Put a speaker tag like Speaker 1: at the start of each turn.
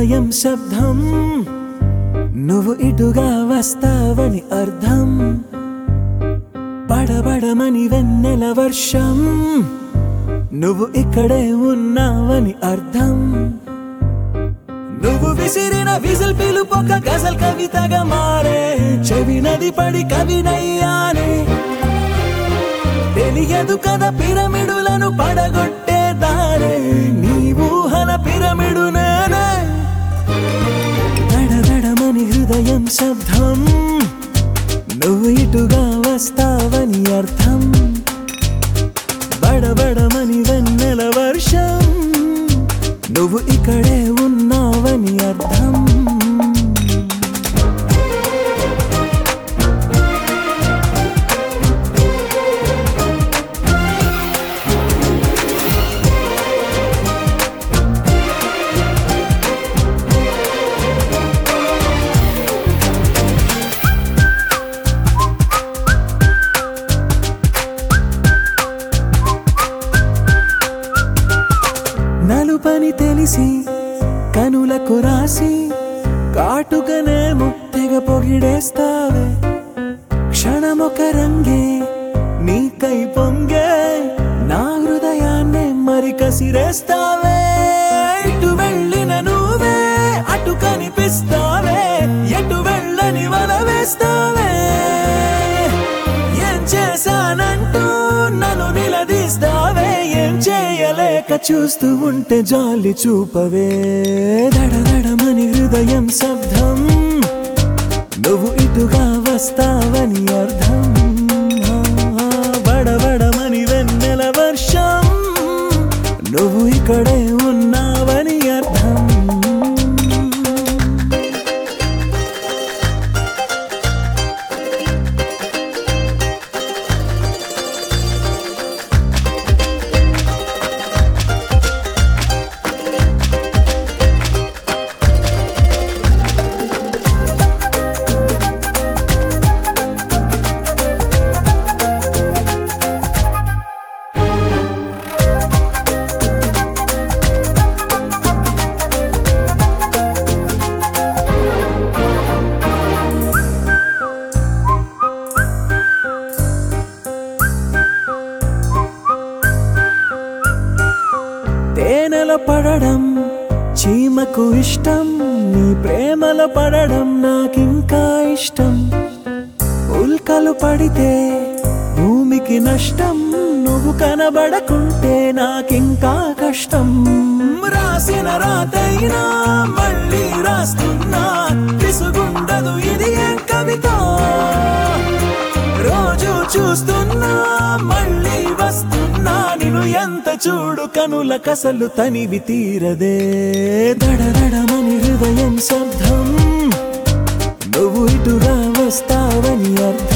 Speaker 1: హృదయం శబ్దం నువ్వు ఇటుగా వస్తావని అర్థం పడబడమని వెన్నెల వర్షం నువ్వు ఇక్కడే ఉన్నావని అర్థం నువ్వు విసిరిన విజిల్ పిలుపొక్క గజల్ కవితగా మారే చెవి నది పడి కవినయ్యానే తెలియదు కదా పిరమిడులను పడగొట్టే దారే నీ ఊహల పిరమిడు నేనే దడదడమని హృదయం శబ్దం నువ్వు ఇటుగా వస్తావని అర్థం బడబడమని వెన్నెల వర్షం నువ్వు ఇక్కడే ఉన్నావని అర్థం నలుపని తెలిసి కనులకు రాసి కాటుకనే ముత్తెగ పొగిడేస్తావే క్షణమొక రంగే నీకై పొంగే నా హృదయాన్నే మరి కసిరేస్తావే ఇటు వెళ్ళిన నువ్వే అటు కనిపిస్తావే ఎటు వెళ్ళని వల వేస్తావే ఏం చేశానంటూ నన్ను నిలదీస్తావే ఏం చేయలేక చూస్తూ ఉంటే జాలి చూపవే దడదడమని హృదయం శబ్దం నువ్వు ఇటుగా వస్తావని అర్థం ఆ, బడబడమని వెన్నెల వర్షం నువ్వు ఇక్కడే ఉన్నావని అర్థం తేనెల పడడం చీమకు ఇష్టం నీ ప్రేమల పడడం నాకింకా ఇష్టం ఉల్కలు పడితే భూమికి నష్టం నువ్వు కనబడకుంటే నాకింకా కష్టం రాసిన రాతైనా మళ్ళీ రాస్తున్నా విసుగుండదు ఇది ఏం కవిత రోజు చూస్తున్నా మళ్ళీ వస్తున్నా నిన్ను ఎంత చూడు కనుల కసలు తనివి తీరదే దడదడమని హృదయం శబ్దం నువ్వు ఇటుగా వస్తావని అర్థం